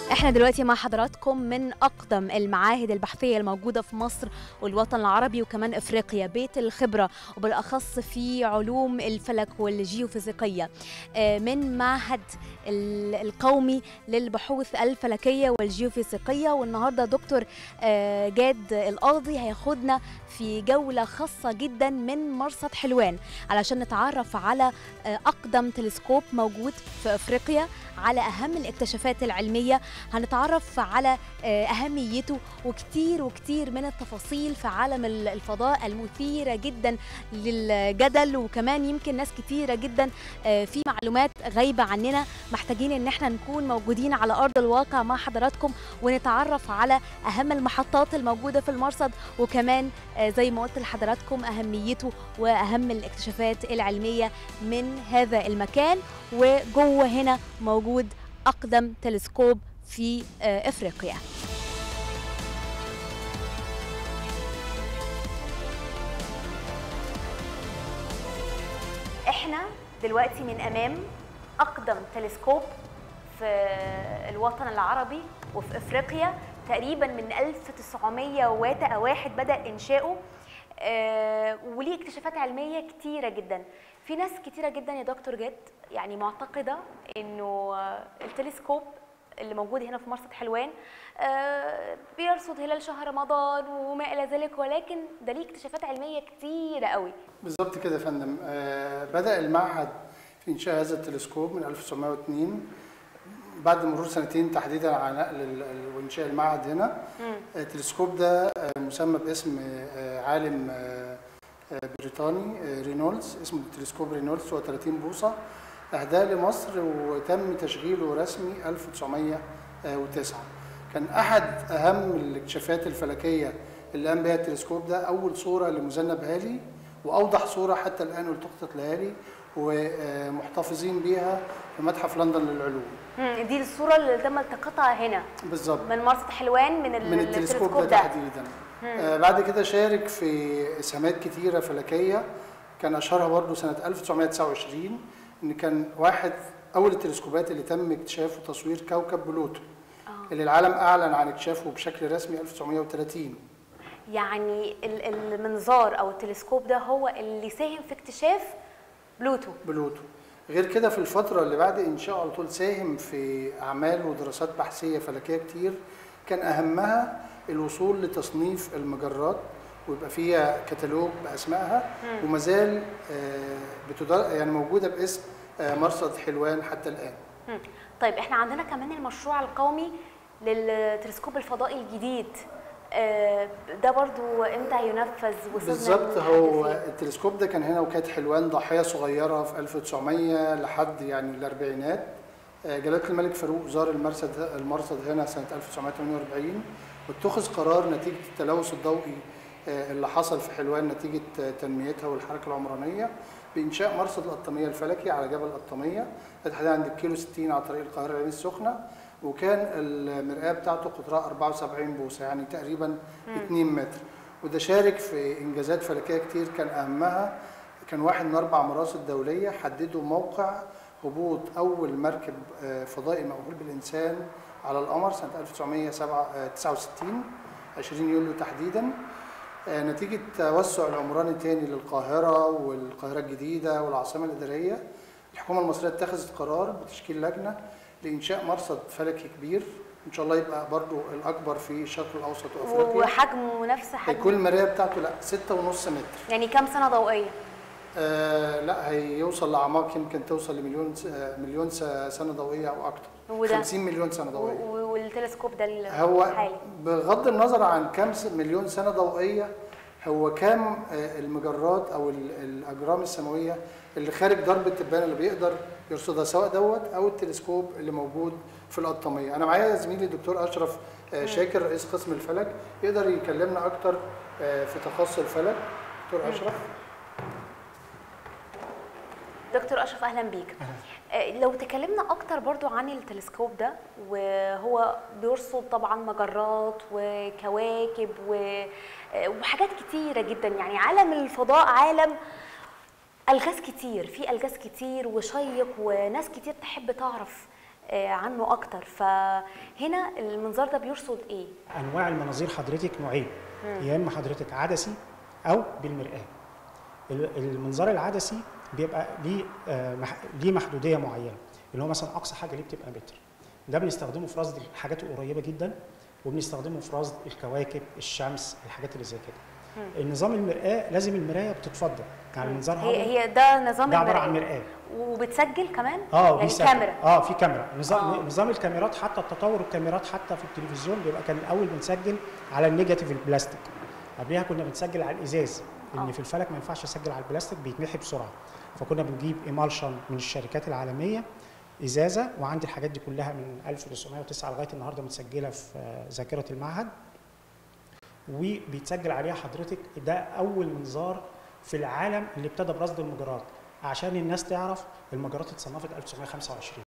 احنا دلوقتي مع حضراتكم من اقدم المعاهد البحثيه الموجوده في مصر والوطن العربي وكمان افريقيا بيت الخبره وبالاخص في علوم الفلك والجيوفيزيقيه آه، من معهد ال- القومي للبحوث الفلكيه والجيوفيزيقيه والنهارده دكتور آه، جاد القاضي هياخدنا في جوله خاصه جدا من مرصد حلوان علشان نتعرف على آه، اقدم تلسكوب موجود في افريقيا على اهم الاكتشافات العلميه هنتعرف على آه، اهميته وكتير وكتير من التفاصيل في عالم ال- الفضاء المثيره جدا للجدل وكمان يمكن ناس كتيره جدا آه، في معلومات غايبه عننا محتاجين ان احنا نكون موجودين على ارض الواقع مع حضراتكم ونتعرف على اهم المحطات الموجوده في المرصد وكمان آه، زي ما قلت لحضراتكم اهميته واهم الاكتشافات العلميه من هذا المكان وجوه هنا موجود اقدم تلسكوب في آه، افريقيا احنا دلوقتي من امام اقدم تلسكوب في الوطن العربي وفي افريقيا تقريبا من 1901 بدا انشاؤه آه، وليه اكتشافات علميه كتيره جدا في ناس كتيره جدا يا دكتور جد يعني معتقده انه آه، التلسكوب اللي موجود هنا في مرصد حلوان آه، بيرصد هلال شهر رمضان وما الى ذلك ولكن ده ليه اكتشافات علميه كتيره قوي بالظبط كده يا فندم آه، بدأ المعهد في إنشاء هذا التلسكوب من 1902 بعد مرور سنتين تحديدا على نقل ال- ال- وإنشاء المعهد هنا التلسكوب ده آه، مسمى باسم آه، عالم آه، آه، بريطاني آه، رينولدز اسمه تلسكوب رينولدز هو 30 بوصة أهداه لمصر وتم تشغيله رسمي 1909 كان أحد أهم الاكتشافات الفلكية اللي قام بها التلسكوب ده أول صورة لمذنب هالي وأوضح صورة حتى الآن التقطت لهالي ومحتفظين بيها في متحف لندن للعلوم مم، دي الصوره اللي تم التقاطها هنا بالظبط من مرصد حلوان من, ال- من التلسكوب ده تحديدا آه بعد كده شارك في اسهامات كتيره فلكيه كان اشهرها برضه سنه 1929 ان كان واحد اول التلسكوبات اللي تم اكتشاف وتصوير كوكب بلوتو اللي العالم اعلن عن اكتشافه بشكل رسمي 1930 يعني ال- المنظار او التلسكوب ده هو اللي ساهم في اكتشاف بلوتو بلوتو غير كده في الفترة اللي بعد إنشاء على طول ساهم في أعمال ودراسات بحثية فلكية كتير كان أهمها الوصول لتصنيف المجرات ويبقى فيها كتالوج بأسمائها وما زال آه، بتدار يعني موجودة باسم آه، مرصد حلوان حتى الآن مم. طيب احنا عندنا كمان المشروع القومي للتلسكوب الفضائي الجديد آه، ده برضو امتى هينفذ وصلنا بالظبط لحد هو فين؟ التلسكوب ده كان هنا وكانت حلوان ضاحيه صغيره في 1900 لحد يعني الاربعينات آه، جلاله الملك فاروق زار المرصد المرصد هنا سنه 1948 واتخذ قرار نتيجه التلوث الضوئي آه، اللي حصل في حلوان نتيجه آه، تنميتها والحركه العمرانيه بانشاء مرصد القطاميه الفلكي على جبل القطاميه تحديدا عند الكيلو 60 على طريق القاهره العين السخنه وكان المرآة بتاعته قطرها 74 بوصة يعني تقريبا 2 متر وده شارك في انجازات فلكيه كتير كان اهمها كان واحد من اربع مراصد دوليه حددوا موقع هبوط اول مركب آه، فضائي مأهول بالانسان على القمر سنه 1969 20 يوليو تحديدا آه، نتيجه توسع العمراني تاني للقاهره والقاهره الجديده والعاصمه الاداريه الحكومه المصريه اتخذت قرار بتشكيل لجنه لانشاء مرصد فلكي كبير ان شاء الله يبقى برضو الاكبر في الشرق الاوسط وافريقيا وحجمه نفس حجم هيكون المرايه بتاعته لا ستة ونص متر يعني كام سنه ضوئيه آه لا هيوصل لاعماق يمكن توصل لمليون س- آه، مليون س- سنه ضوئيه او اكتر وده؟ 50 مليون سنه و- ضوئيه و- والتلسكوب ده هو الحالي بغض النظر عن كم س- مليون سنه ضوئيه هو كم آه، المجرات او ال- الاجرام السماويه اللي خارج درب التبانه اللي بيقدر يرصدها سواء دوت او التلسكوب اللي موجود في القطاميه انا معايا زميلي الدكتور اشرف آه، شاكر رئيس قسم الفلك يقدر يكلمنا اكتر آه، في تخصص الفلك دكتور اشرف دكتور اشرف اهلا بيك آه، لو تكلمنا اكتر برضو عن التلسكوب ده وهو بيرصد طبعا مجرات وكواكب و- آه، وحاجات كتيره جدا يعني عالم الفضاء عالم الغاز كتير في الغاز كتير وشيق وناس كتير تحب تعرف آه، عنه اكتر فهنا المنظار ده بيرصد ايه انواع المناظير حضرتك نوعين يا اما حضرتك عدسي او بالمرآه ال- المنظار العدسي بيبقى ليه آه، مح- ليه محدوديه معينه اللي هو مثلا اقصى حاجه ليه بتبقى متر ده بنستخدمه في رصد الحاجات القريبه جدا وبنستخدمه في رصد الكواكب الشمس الحاجات اللي زي كده النظام المرآه لازم المرايه بتتفضل يعني المنظار هي هو هي ده نظام ده عباره عن المراية. مرآه وبتسجل كمان اه يعني بيسجل. كاميرا اه في كاميرا نظام آه. نظام الكاميرات حتى التطور الكاميرات حتى في التلفزيون بيبقى كان الاول بنسجل على النيجاتيف البلاستيك قبلها كنا بنسجل على الازاز لان آه. في الفلك ما ينفعش اسجل على البلاستيك بيتمحي بسرعه فكنا بنجيب ايمالشن من الشركات العالميه ازازه وعندي الحاجات دي كلها من 1909 لغايه النهارده متسجله في آه، ذاكره المعهد وبيتسجل عليها حضرتك ده اول منظار في العالم اللي ابتدى برصد المجرات عشان الناس تعرف المجرات اتصنفت 1925